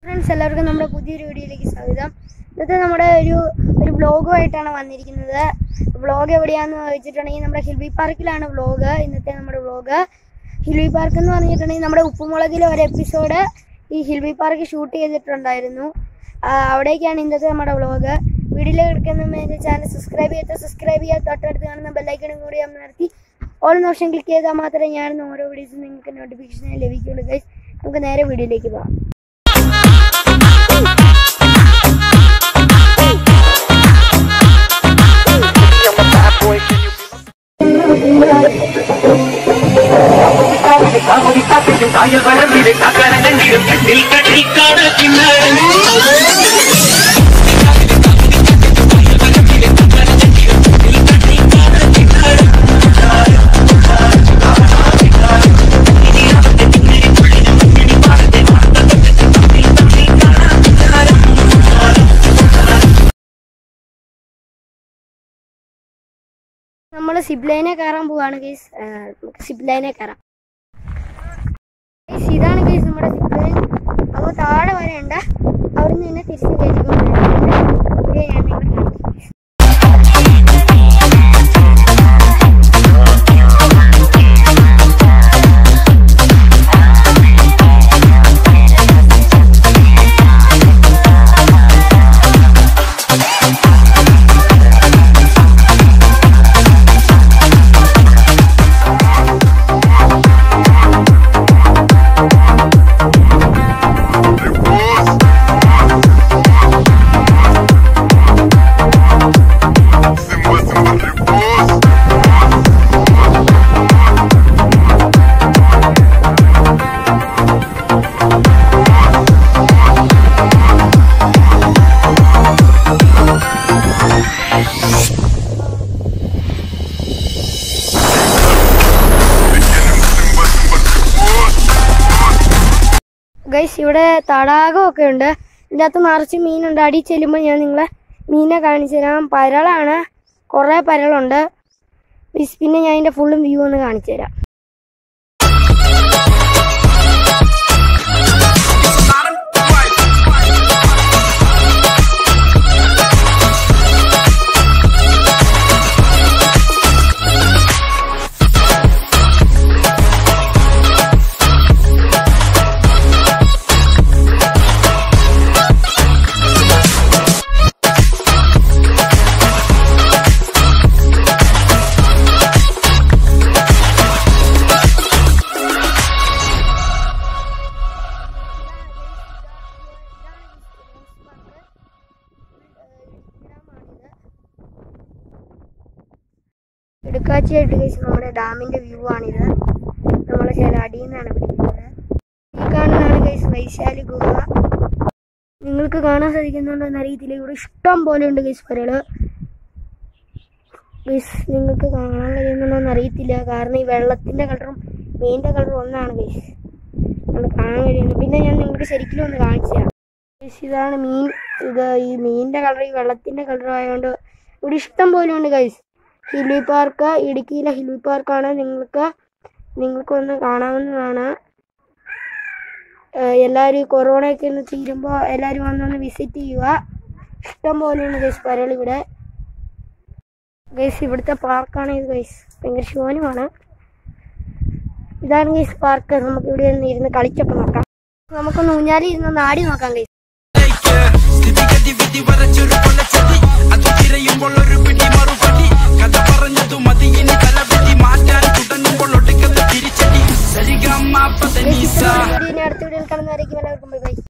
Friends എല്ലാവർക്കും നമ്മുടെ പുതിയൊരു വീഡിയോയിലേക്ക് സ്വാഗതം ഇന്നത്തെ നമ്മുടെ ഒരു ഒരു വ്ളോഗുമായിട്ടാണ് വന്നിരിക്കുന്നത് വ്ളോഗ് എവിടെയാന്ന് വെച്ചിട്ടുണ്ടെങ്കിൽ നമ്മുടെ ഹിൽബി പാർക്കിലാണ് വ്ളോഗ് ഇന്നത്തെ നമ്മുടെ വ്ളോഗ് ഹിൽബി പാർക്ക് എന്ന് പറഞ്ഞിട്ടുണ്ടെങ്കിൽ നമ്മുടെ ഉപ്പുമുളകിലെ ഒരു എപ്പിസോഡ് ഈ ഹിൽബി പാർക്ക് ഷൂട്ട് ചെയ്തിട്ടുണ്ടായിരുന്നു ആ, അവിടേക്കാണ് ഇന്നത്തെ നമ്മുടെ വ്ളോഗ് വീഡിയോയിൽ കിടക്കുന്ന എൻ്റെ ചാനൽ സബ്സ്ക്രൈബ് ചെയ്യാത്ത സബ്സ്ക്രൈബ് ചെയ്യാത്ത തൊട്ടടുത്ത് കാണുന്ന ബെല്ലൈക്കണും കൂടി അമർത്തി ഓൾ ഓപ്ഷൻ ക്ലിക്ക് ചെയ്താൽ മാത്രമേ ഞാൻ ഓരോ വീഡിയോസും നിങ്ങൾക്ക് നോട്ടിഫിക്കേഷൻ ലഭിക്കുള്ളൂ ഗൈസ് നമുക്ക് നേരെ വീഡിയോയിലേക്ക് പോകാം കായൽ വരമ്പിലെ കക്കരകണ്ടിലും കണ്ടിൽ കണ്ടിൽ കാണുന്ന നമ്മൾ സിബ്ലൈനെ കയറാൻ പോവാണ് ഗൈസ് നമുക്ക് സിബ്ലൈനെ കയറാം ഗൈസ് ഇതാണ് ഗൈസ് നമ്മുടെ സിബ്ലൈൻ അപ്പോൾ താഴെ വരെ ഉണ്ട് അവിടെ നിന്ന് തന്നെ തിരിച്ച് കയറ്റിക്കൊണ്ടിരിക്കുന്നുണ്ട് ഇത് ഞാൻ നിങ്ങളെ കാണിക്കാം guys. ഗൈസ് ഇവിടെ തടാകമൊക്കെ ഉണ്ട് ഇതിൻ്റെ അകത്ത് നിറച്ച് മീനുണ്ട് അടി ചെല്ലുമ്പോൾ ഞാൻ നിങ്ങളെ മീനെ കാണിച്ചു തരാം പരളാണ് കുറേ പരളുണ്ട് ഗൈസ് പിന്നെ ഞാൻ അതിൻ്റെ ഫുള്ളും വ്യൂ ഒന്ന് കാണിച്ചു തരാം എടുക്കാച്ചയായിട്ട് കഴിച്ച് നമ്മുടെ ഡാമിന്റെ വ്യൂ ആണിത് നമ്മൾ ചില അടിയിൽ നിന്നാണ് പിടിക്കുന്നത് ഈ കാണുന്നതാണ് കൈസ് വൈശാലി ഗുഹ നിങ്ങൾക്ക് കാണാൻ സാധിക്കുന്നുണ്ടോന്ന് അറിയത്തില്ല ഇവിടെ ഇഷ്ടം പോലെ ഉണ്ട് കൈസ് പരള് ഗൈസ് നിങ്ങൾക്ക് കാണാൻ കഴിയുന്നുണ്ടോന്ന് അറിയത്തില്ല കാരണം ഈ വെള്ളത്തിന്റെ കളറും മീനിന്റെ കളറും ഒന്നാണ് ഗൈസ് നമ്മൾ കാണാൻ കഴിയുന്നത് പിന്നെ ഞാൻ നിങ്ങൾക്ക് ശരിക്കും ഒന്ന് കാണിച്ചു തരാം ഗൈസ് ഇതാണ് മീൻ ഇത് ഈ മീനിന്റെ കളർ ഈ വെള്ളത്തിന്റെ കളർ ആയതുകൊണ്ട് ഇവിടെ ഇഷ്ടം പോലെ ഉണ്ട് ഗൈസ് ഹിൽവി പാർക്ക് ഇടുക്കിയിലെ ഹിൽവി പാർക്കാണ് നിങ്ങൾക്ക് നിങ്ങൾക്കൊന്ന് കാണാവുന്നതാണ് ഏഹ് എല്ലാവരും ഈ കൊറോണയൊക്കെ ഒന്ന് തീരുമ്പോൾ എല്ലാവരും വന്നൊന്ന് വിസിറ്റ് ചെയ്യുക ഇഷ്ടം പോലെയാണ് ഗൈസ് പരൾ ഇവിടെ ഗൈസ് ഇവിടുത്തെ പാർക്കാണ് ഇത് ഗൈസ് ഭയങ്കര ശിവനുമാണ് ഇതാണ് ഗൈസ് പാർക്ക് നമുക്ക് ഇവിടെ ഒന്ന് ഇരുന്ന് കളിച്ചൊക്കെ നോക്കാം നമുക്കൊന്ന് ഊഞ്ഞാലി ഇരുന്ന് നാടി നോക്കാം ഗൈസ് സ്ഥിതിഗതി വിധി വരച്ചൊരു കൊലച്ചതി അത് തിരയുമ്പോൾ ഒരു പിടി മറുപടി കഥ പറഞ്ഞതു മതി ഇനി തലവിധി മാറ്റാൻ തുടങ്ങുമ്പോൾ ഒടുക്കത്ത് തിരിച്ചടി സരിഗമ്മ പതനീസ വീഡിയോ അടുത്ത വീഡിയോയിൽ കാണുന്നവരേക്കും എല്ലാവർക്കും ബൈ ബൈ